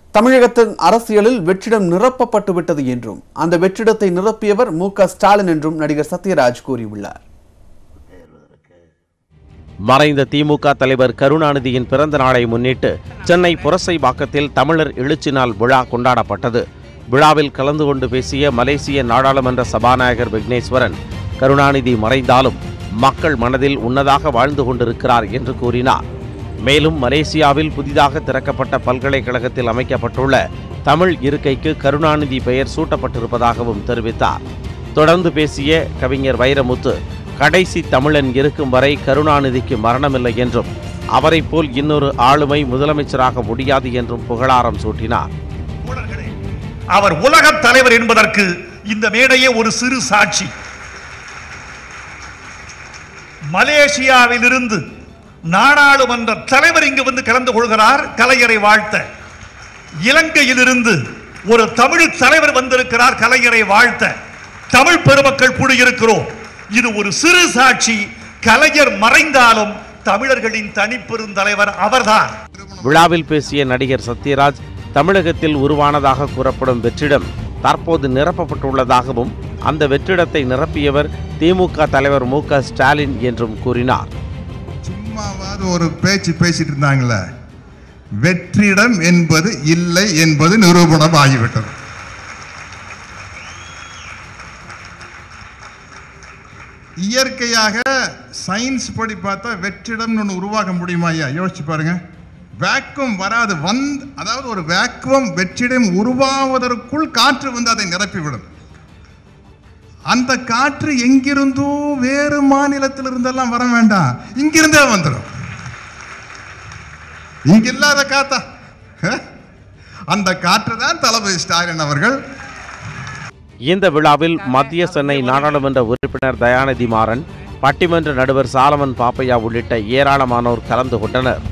தமிழகத்தின் அரசியலில் வெற்றிடம் நிரப்பப்பட்டு விட்டது என்றும் அந்த வெற்றிடத்தை நிரப்பியவர் மு க ஸ்டாலின் என்றும் நடிகர் சத்யராஜ் கூறியுள்ளார் மறைந்த திமுக தலைவர் கருணாநிதியின் பிறந்த நாளை முன்னிட்டு சென்னை புரசைவாக்கத்தில் தமிழர் எழுச்சி நாள் விழா கொண்டாடப்பட்டது விழாவில் கலந்து கொண்டு பேசிய மலேசிய நாடாளுமன்ற சபாநாயகர் விக்னேஸ்வரன் கருணாநிதி மறைந்தாலும் மக்கள் மனதில் உன்னதாக வாழ்ந்து கொண்டிருக்கிறார் என்று கூறினார் மேலும் மலேசியாவில் புதிதாக திறக்கப்பட்ட பல்கலைக்கழகத்தில் அமைக்கப்பட்டுள்ள தமிழ் இருக்கைக்கு கருணாநிதி பெயர் சூட்டப்பட்டிருப்பதாகவும் தெரிவித்தார் தொடர்ந்து பேசிய கவிஞர் வைரமுத்து கடைசி தமிழன் இருக்கும் வரை கருணாநிதிக்கு மரணமில்லை என்றும் அவரைப் போல் இன்னொரு ஆளுமை முதலமைச்சராக முடியாது என்றும் புகழாரம் சூட்டினார் தோழர்களே, அவர் உலகத் தலைவர் என்பதற்கு இந்த மேடையே ஒரு சிறு சாட்சி மலேசியாவிலிருந்து நாடாளுமன்ற தலைவர் இங்கு வந்து கலந்து கொள்கிறார் கலைஞரை வாழ்த்த இலங்கையிலிருந்து ஒரு தமிழ் தலைவர் வந்திருக்கிறார் கலைஞரை வாழ்த்த தமிழ் பெருமக்கள் கூடியிருக்கிறோம் இது ஒரு சிறு சாட்சி கலைஞர் மறைந்தாலும் தமிழர்களின் தனிப்பெருந்தலைவர் அவர்தான் விழாவில் பேசிய நடிகர் சத்யராஜ் தமிழகத்தில் உருவானதாக கூறப்படும் வெற்றிடம் தற்போது நிரப்பப்பட்டுள்ளதாகவும் அந்த வெற்றிடத்தை நிரப்பியவர் திமுக தலைவர் மு க ஸ்டாலின் என்றும் கூறினார் சும்மாவாவது ஒரு பேச்சு பேசிட்டு இருந்தாங்களே வெற்றிடம் என்பது இல்லை என்பது நிரூபணம் ஆகிவிட்டது இயற்கையாக சயின்ஸ் படி பார்த்தா வெற்றிடம்னு ஒன்று உருவாக்க முடியுமா ஐயா யோசிச்சு பாருங்க வேக்குவம் வராது வந்து அதாவது ஒரு வேக்குவம் வெற்றிடம் உருவாவதற்குள் காற்று வந்து அதை நிரப்பிவிடும் அந்த காற்று எங்கிருந்தோ வேறு மாநிலத்தில் இருந்தெல்லாம் வர வேண்டாம் இங்கிருந்தே வந்துடும் இங்க இல்லாத காத்தா அஹ்? அந்த காற்று தான் தளபதி ஸ்டாலின் அவர்கள் இந்த விழாவில் மத்திய சென்னை நாடாளுமன்ற உறுப்பினர் தயாநிதி மாறன் பட்டிமன்ற நடுவர் சாலமன் பாப்பையா உள்ளிட்ட ஏராளமானோர் கலந்து கொண்டனர்